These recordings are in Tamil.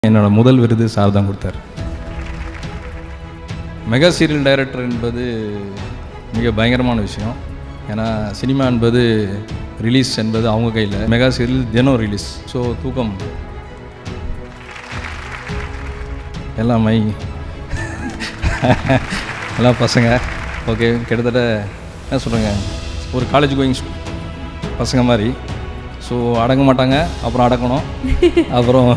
என்னோட முதல் விருது சார் தான் கொடுத்தார் மெகா சீரியல் டைரக்டர் என்பது மிக பயங்கரமான விஷயம் ஏன்னா சினிமா என்பது ரிலீஸ் என்பது அவங்க கையில் மெகா சீரியல் தினம் ரிலீஸ் ஸோ தூக்கம் எல்லாம் மை எல்லாம் பசங்க ஓகே கிட்டத்தட்ட என்ன சொல்கிறேங்க ஒரு காலேஜ் கோயிங் பசங்க மாதிரி ஸோ அடங்க மாட்டாங்க அப்புறம் அடக்கணும் அப்புறம்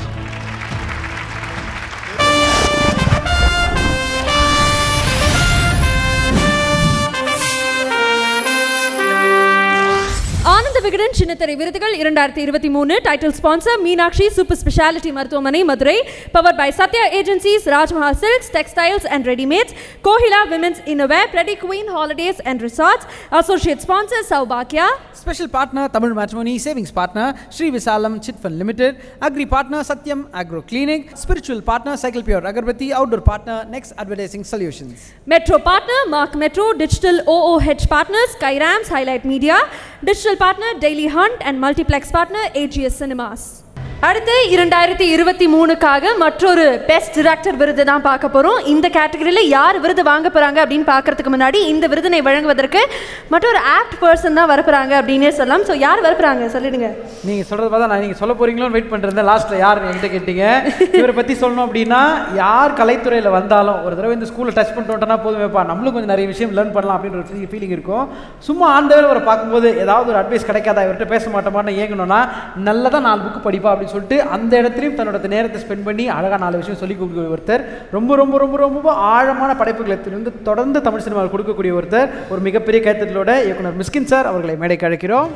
ஆனந்த விகடன் சின்னத்திரை விருதுகள் இரண்டாயிரத்தி இருபத்தி மூணு title sponsor Meenakshi super speciality மருத்துவமனை Madurai power by Sathya agencies Rajmahal silks textiles and readymades Kohila women's innerwear pretty queen holidays and resorts associate sponsor சௌபாக்கியா Special partner Tamil Matrimony Savings Partner Sri Visalam Chit Fund Limited Agri Partner Satyam Agro Clinic Spiritual Partner Cycle Pure Agarbati Outdoor Partner Next Advertising Solutions metro partner Mark metro digital OOH partners கைராம்ஸ் highlight media digital partner daily hunt and multiplex partner AGS cinemas அடுத்து இரண்டாயிரத்தி இருபத்தி மூணுக்காக மற்றொரு பெஸ்ட் டிரெக்டர் விருது தான் பார்க்க போகிறோம் இந்த கேட்டகரியில் யார் விருது வாங்க போகிறாங்க அப்படின்னு பார்க்கறதுக்கு முன்னாடி இந்த விருதினை வழங்குவதற்கு மற்றொரு ஆப்ட் பர்சன் தான் வரப்போகிறாங்க அப்படின்னே சொல்லலாம் ஸோ யார் வரப்போகிறாங்க சொல்லிடுங்க நீங்கள் சொல்கிறது பார்த்தா நான் நீங்கள் சொல்ல போறீங்களோன்னு வெயிட் பண்ணிருந்தேன் லாஸ்ட்டில் யார் என்கிட்ட கேட்டீங்க இவரை பற்றி சொல்லணும் அப்படின்னா யார் கலைத்துறையில் வந்தாலும் ஒரு தடவை இந்த ஸ்கூலில் டச் பண்ணிட்டு வந்துட்டோம்னா போதுமேப்பா நம்மளும் கொஞ்சம் நிறைய விஷயம் லேர்ன் பண்ணலாம் அப்படின்ற ஒரு ஃபீலிங் இருக்கும் சும்மா ஆண்டவர் அவரை பார்க்கும்போது ஏதாவது ஒரு அட்வைஸ் கிடைக்காதா இவர்கிட்ட பேச மாட்டோமான்னு ஏங்கணும்னா நல்லதாக நாலு புக்கு படிப்பா அப்படின்னு சொல்லிட்டு அந்த இடத்துலையும் தன்னோட நேரத்தை ஸ்பெண்ட் பண்ணி அழகாக நாலு விஷயம் சொல்லி கொடுக்கக்கூடிய ஒருத்தர் ரொம்ப ரொம்ப ரொம்ப ரொம்ப ஆழமான படைப்புகளை வந்து தொடர்ந்து தமிழ் சினிமாவில் கொடுக்கக்கூடிய ஒருத்தர் ஒரு மிகப்பெரிய கைத்தட்டலோட இயக்குனர் மிஸ்கின் சார் அவர்களை மேடைக்கு அழைக்கிறோம்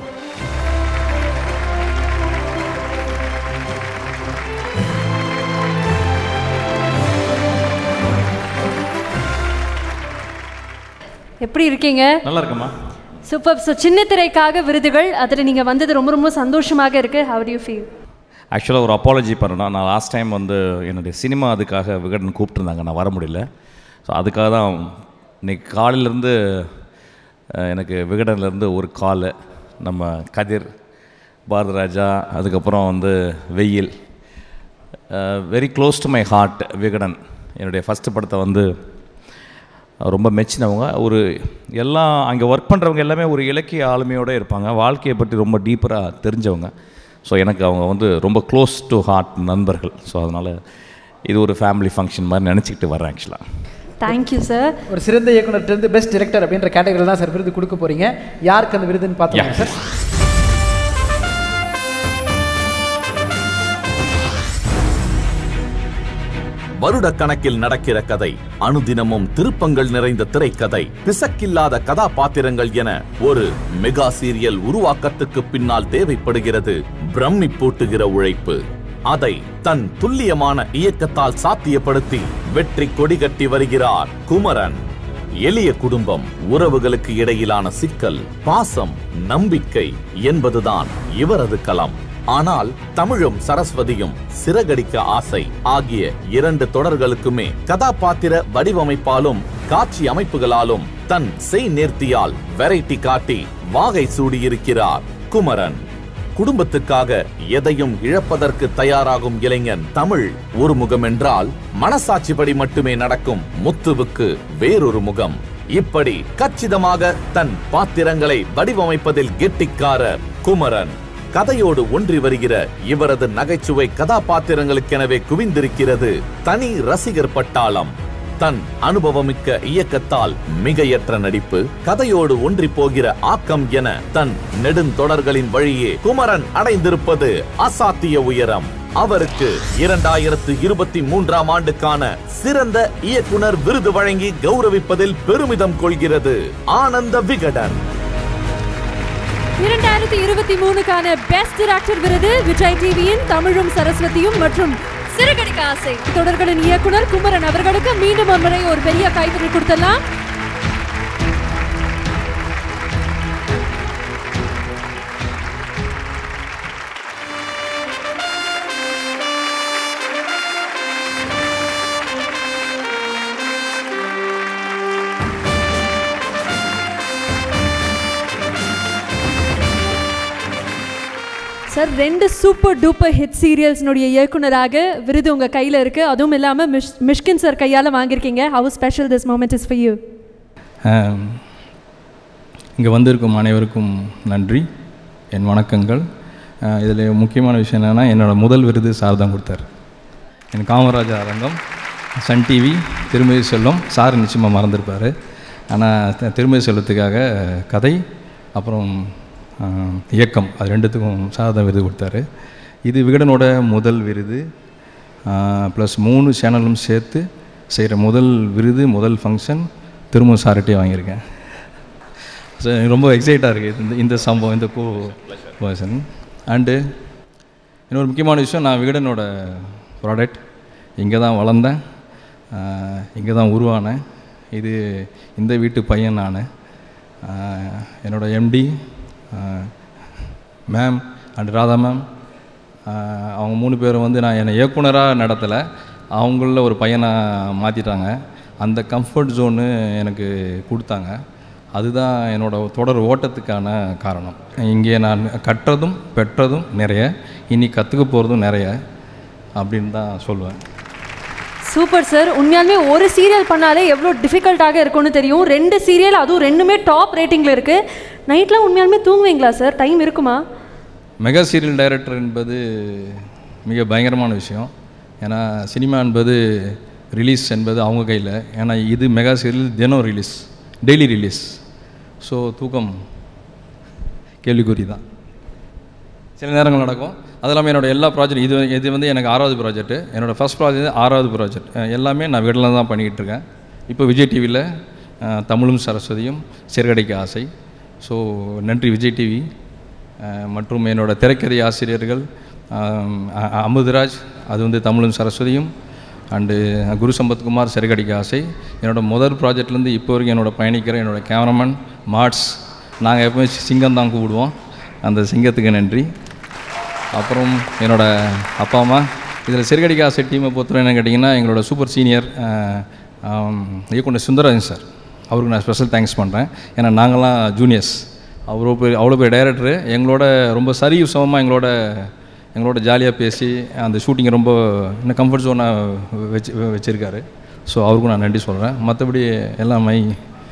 எப்படி இருக்கீங்க நல்லா இருக்குமா சூப்பர் ஸோ சின்ன திரைக்காக விருதுகள் அதில் நீங்கள் வந்தது ரொம்ப ரொம்ப சந்தோஷமாக இருக்குது ஹவ் யூ ஃபீல் ஆக்சுவலாக ஒரு அப்பாலஜி பண்ணணும் நான் லாஸ்ட் டைம் வந்து என்னுடைய சினிமா அதுக்காக விகடன் கூப்பிட்டுருந்தாங்க நான் வர முடியல ஸோ அதுக்காக தான் இன்னைக்கு காலையிலேருந்து எனக்கு விகடன்லேருந்து ஒரு கால் நம்ம கதிர் பாரதராஜா அதுக்கப்புறம் வந்து Veyil very close to my heart Vikatan என்னுடைய ஃபஸ்ட்டு படத்தை வந்து ரொம்ப மெச்சினவங்க ஒரு எல்லாம் அங்கே ஒர்க் பண்ணுறவங்க எல்லாமே ஒரு இலக்கிய ஆளுமையோடு இருப்பாங்க வாழ்க்கையை பற்றி ரொம்ப டீப்பராக தெரிஞ்சவங்க ஸோ எனக்கு அவங்க வந்து ரொம்ப க்ளோஸ் டு ஹார்ட் நண்பர்கள் ஸோ அதனால் இது ஒரு ஃபேமிலி ஃபங்க்ஷன் மாதிரி நினச்சிக்கிட்டு வரேன் ஆக்சுவலாக தேங்க்யூ சார் ஒரு சிறந்த இயக்குனர்கிட்ட இருந்து பெஸ்ட் டிரெக்டர் அப்படின்ற கேட்டகரியில் தான் சார் விருது கொடுக்க போறீங்க யாருக்கு அந்த விருதுன்னு பார்த்தோம் சார் வருடக்கணக்கில் நடக்கிற கதை அனுதினமும் திருப்பங்கள் நிறைந்த திரைக்கதை பிசக்கில்லாத கதாபாத்திரங்கள் என ஒரு மெகா சீரியல் உருவாக்கத்துக்கு பின்னால் தேவைப்படுகிறது பிரம்மி பூட்டுகிற உழைப்பு அதை தன் துல்லியமான இயக்கத்தால் சாத்தியப்படுத்தி வெற்றி கொடிகட்டி வருகிறார் குமரன் எளிய குடும்பம் உறவுகளுக்கு இடையிலான சிக்கல் பாசம் நம்பிக்கை என்பதுதான் இவரது களம் ஆனால் தமிழும் சரஸ்வதியும் சிறகடிக்க ஆசை ஆகிய இரண்டு தொடர்களுக்குமே கதாபாத்திர வடிவமைப்பாலும் காட்சி அமைப்புகளாலும் தன் செய் நேர்த்தியால் வெரைட்டி காட்டி வாகை சூடியிருக்கிறார் குமரன் குடும்பத்துக்காக எதையும் இழப்பதற்கு தயாராகும் இளைஞன் தமிழ் ஒரு முகம் என்றால் மனசாட்சிப்படி மட்டுமே நடக்கும் முத்துவுக்கு வேறொரு முகம் இப்படி கச்சிதமாக தன் பாத்திரங்களை வடிவமைப்பதில் கெட்டிக்காரர் குமரன் கதையோடு ஒன்றி வருகிற இவரது நகைச்சுவை கதாபாத்திரங்களுக்கெனவே குவிந்திருக்கிறது தனி ரசிகர் பட்டாளம் தன் அனுபவமிக்க இயக்கத்தால் மிகையற்ற நடிப்பு கதையோடு ஒன்றி போகிற ஆக்கம் என தன் நெடுந்தொடர்களின் வழியே குமரன் அடைந்திருப்பது அசாத்திய உயரம் அவருக்கு இரண்டாயிரத்து இருபத்தி மூன்றாம் ஆண்டுக்கான சிறந்த இயக்குனர் விருது வழங்கி கௌரவிப்பதில் பெருமிதம் கொள்கிறது ஆனந்த விகடன் இரண்டாயிரத்தி இருபத்தி மூணுக்கான பெஸ்ட் டிரெக்டர் விருது விஜய் டிவியின் தமிழும் சரஸ்வதியும் மற்றும் சிறுகடிக்க ஆசை தொடர்களின் இயக்குனர் குமரன் அவர்களுக்கு மீண்டும் ஒரு முறை ஒரு பெரிய கைத்தறி கொடுத்தலாம் சார் ரெண்டு சூப்பர் டூப்பர் ஹிட் சீரியல்ஸ்னுடைய இயக்குனராக விருது உங்கள் கையில் இருக்குது அதுவும் இல்லாமல் மிஷ் மிஷ்கின் சார் கையால் வாங்கியிருக்கீங்க how special this moment is for you இங்கே வந்திருக்கும் அனைவருக்கும் நன்றி என் வணக்கங்கள் இதில் முக்கியமான விஷயம் என்னென்னா என்னோடய முதல் விருது சார் தான் கொடுத்தார் என் காமராஜர் அரங்கம் சன் டிவி திருமதி செல்வம் சார் நிச்சயமாக மறந்துருப்பார் ஆனால் திருமதி செல்வத்துக்காக கதை அப்புறம் ஆஹ், இயக்கம் அது ரெண்டுத்துக்கும் சார் தான் விருது கொடுத்தாரு இது விகடனோட முதல் விருது ப்ளஸ் மூணு சேனலும் சேர்த்து செய்கிற முதல் விருது முதல் ஃபங்க்ஷன் திரும்ப சார்கிட்டே வாங்கியிருக்கேன் ஸோ எனக்கு ரொம்ப எக்ஸைட்டாக இருக்குது இந்த இந்த சம்பவம் இந்த கோ பர்சன் அண்டு இன்னொரு முக்கியமான விஷயம் நான் விகடனோட ப்ராடக்ட் இங்கே தான் வளர்ந்தேன் இங்கே தான் உருவானேன் இது இந்த வீட்டு பையன் நான் என்னோட MD ma'am and Radha ma'am அவங்க மூணு பேரும் வந்து நான் என்னை இயக்குனராக நடத்தலை அவங்கள ஒரு பையனை மாற்றிட்டாங்க அந்த கம்ஃபர்ட் ஜோனு எனக்கு கொடுத்தாங்க அதுதான் என்னோட தொடர் ஓட்டத்துக்கான காரணம் இங்கே நான் கற்றதும் பெற்றதும் நிறைய இனி கற்றுக்க போகிறதும் நிறைய அப்படின்னு தான் சொல்லுவேன் சூப்பர் சார் உண்மையாலுமே ஒரு சீரியல் பண்ணாலே எவ்வளோ டிஃபிகல்ட்டாக இருக்கும்னு தெரியும் ரெண்டு சீரியல் அதுவும் ரெண்டுமே டாப் ரேட்டிங்கில் இருக்குது நைட்லாம் உண்மையாலுமே தூங்குவீங்களா சார் டைம் இருக்குமா மெகா சீரியல் டைரக்டர் என்பது மிக பயங்கரமான விஷயம் ஏன்னா சினிமா என்பது ரிலீஸ் என்பது அவங்க கையில் ஏன்னா இது மெகா சீரியல் தினம் ரிலீஸ் டெய்லி ரிலீஸ் ஸோ தூக்கம் கேள்விக்குறி தான் சில நேரங்கள் நடக்கும் அது இல்லாமல் என்னோட எல்லா ப்ராஜெக்ட் இது இது வந்து எனக்கு ஆறாவது ப்ராஜெக்ட் என்னோட ஃபர்ஸ்ட் ப்ராஜெக்ட் ஆறாவது ப்ராஜெக்ட் எல்லாமே நான் வீட்டில் தான் பண்ணிக்கிட்டு இருக்கேன் இப்போ விஜய் டிவியில் தமிழும் சரஸ்வதியும் சிறுகடைக்கு ஆசை ஸோ நன்றி விஜய் டிவி மற்றும் என்னோட திரைக்கதை ஆசிரியர்கள் அஹ், அ- அமுதராஜ் அது வந்து தமிழும் சரஸ்வதியும் அண்டு குரு சம்பத்குமார் சிறுகடிக்க ஆசை என்னோட முதல் ப்ராஜெக்ட்லேருந்து இப்போ வரைக்கும் என்னோட பயணிக்கிற என்னோட கேமராமேன் மார்ட்ஸ் நாங்கள் எப்பவுமே சிங்கம் தான் கூப்பிடுவோம் அந்த சிங்கத்துக்கு நன்றி அப்புறம் என்னோட அப்பா அம்மா இதில் சிறுகடிக்க ஆசை டீமை பொறுத்தவரை என்ன கேட்டிங்கன்னா எங்களோட சூப்பர் சீனியர் இயக்குனர் சுந்தரராஜன் சார் அவருக்கு நான் ஸ்பெஷல் தேங்க்ஸ் பண்ணுறேன் ஏன்னா நாங்களாம் ஜூனியர்ஸ் அவ்வளோ பெரிய அவ்வளோ பெரிய டைரக்டரு எங்களோட ரொம்ப சரி சமமாக எங்களோட எங்களோட ஜாலியாக பேசி அந்த ஷூட்டிங்கை ரொம்ப இன்னும் கம்ஃபர்ட் ஜோனாக வச்சு வச்சுருக்காரு ஸோ அவருக்கும் நான் நன்றி சொல்கிறேன் மற்றபடி எல்லாம் மை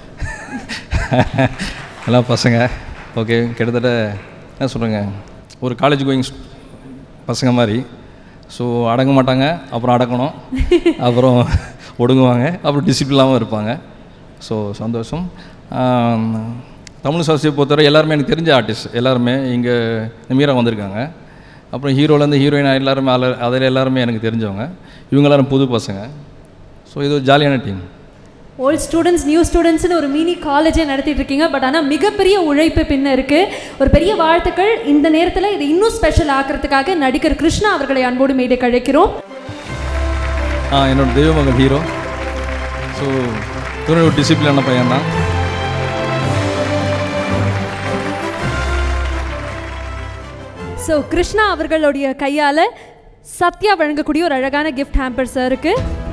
எல்லாம் பசங்க ஓகே கிட்டத்தட்ட என்ன சொல்கிறேங்க ஒரு காலேஜ் கோயிங் பசங்க மாதிரி ஸோ அடங்க மாட்டாங்க அப்புறம் அடக்கணும் அப்புறம் ஒடுங்குவாங்க அப்புறம் டிசிப்ளினாகவும் இருப்பாங்க ஸோ சந்தோஷம் ஆம், தமிழ் சரஸ்வதியை பொறுத்தவரை எல்லாருமே எனக்கு தெரிஞ்ச ஆர்டிஸ்ட் எல்லாருமே இங்கே மீரா வந்திருக்காங்க அப்புறம் ஹீரோலேருந்து ஹீரோயின் எல்லாருமே அதில் அதில் எல்லாருமே எனக்கு தெரிஞ்சவங்க இவங்க எல்லாரும் புது பசங்க ஸோ இது ஒரு ஜாலியான டீம் ஓல்ட் ஸ்டூடெண்ட்ஸ் நியூ ஸ்டூடெண்ட்ஸ்னு ஒரு மினி காலேஜே நடத்திட்டு இருக்கீங்க பட் ஆனால் மிகப்பெரிய உழைப்பு பின்ன இருக்கு ஒரு பெரிய வாழ்த்துக்கள் இந்த நேரத்தில் இதை இன்னும் ஸ்பெஷல் ஆக்கிறதுக்காக நடிகர் கிருஷ்ணா அவர்களை அன்போடு மேடை கழைக்கிறோம் ஆ என்னோட தெய்வமகன் ஹீரோ ஸோ துணை ஒரு டிசிப்ளினான பையன் தான் ஸோ கிருஷ்ணா அவர்களுடைய கையால் சத்யா வழங்கக்கூடிய ஒரு அழகான கிஃப்ட் ஹேம்பர் சாருக்கு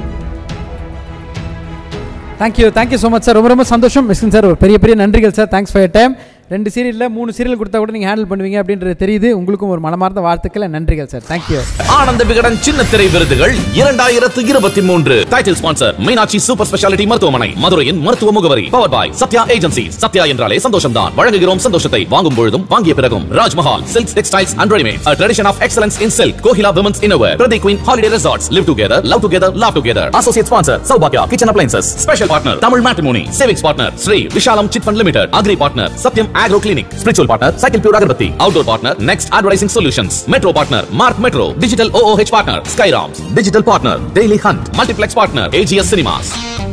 thank you thank you so much sir ரொம்ப ரொம்ப சந்தோஷம் மிஸ்கின் சார் ஒரு பெரிய பெரிய நன்றிகள் சார் தேங்க்ஸ் ஃபார் டைம் ரெண்டு சீரியலில் மூணு சீரியல் கொடுத்தா கூட நீங்கள் ஹேண்டில் பண்ணுவீங்க அப்படின்றது தெரியுது உங்களுக்கும் ஒரு மனமார்ந்த வாழ்த்துக்கள் நன்றிகள் சார் தேங்க்யூ ஆனந்த விகடன் சின்ன திரை விருதுகள் இரண்டாயிரத்து இருபத்தி மூன்று title sponsor Meenakshi super speciality மருத்துவமனை மதுரையின் மருத்துவ முகவரி power by Sathya agency Sathya என்றாலே சந்தோஷம் தான் வழங்குகிறோம் சந்தோஷத்தை வாங்கும் பொழுதும் வாங்கிய பிறகும் Rajmahal silks textiles and readymade a tradition of excellence in silk Kohila women's innerwear pretty queen holiday resorts live together love together laugh together associate sponsor சௌபாக்யா kitchen appliances special partner Tamil matrimony savings partner Sri Vishalam chit fund limited agri partner சத்யம் agro clinic spiritual partner cycle pure agarbatti outdoor partner next advertising solutions metro partner mark metro digital ooh partner skyroms digital partner daily hunt multiplex partner ags cinemas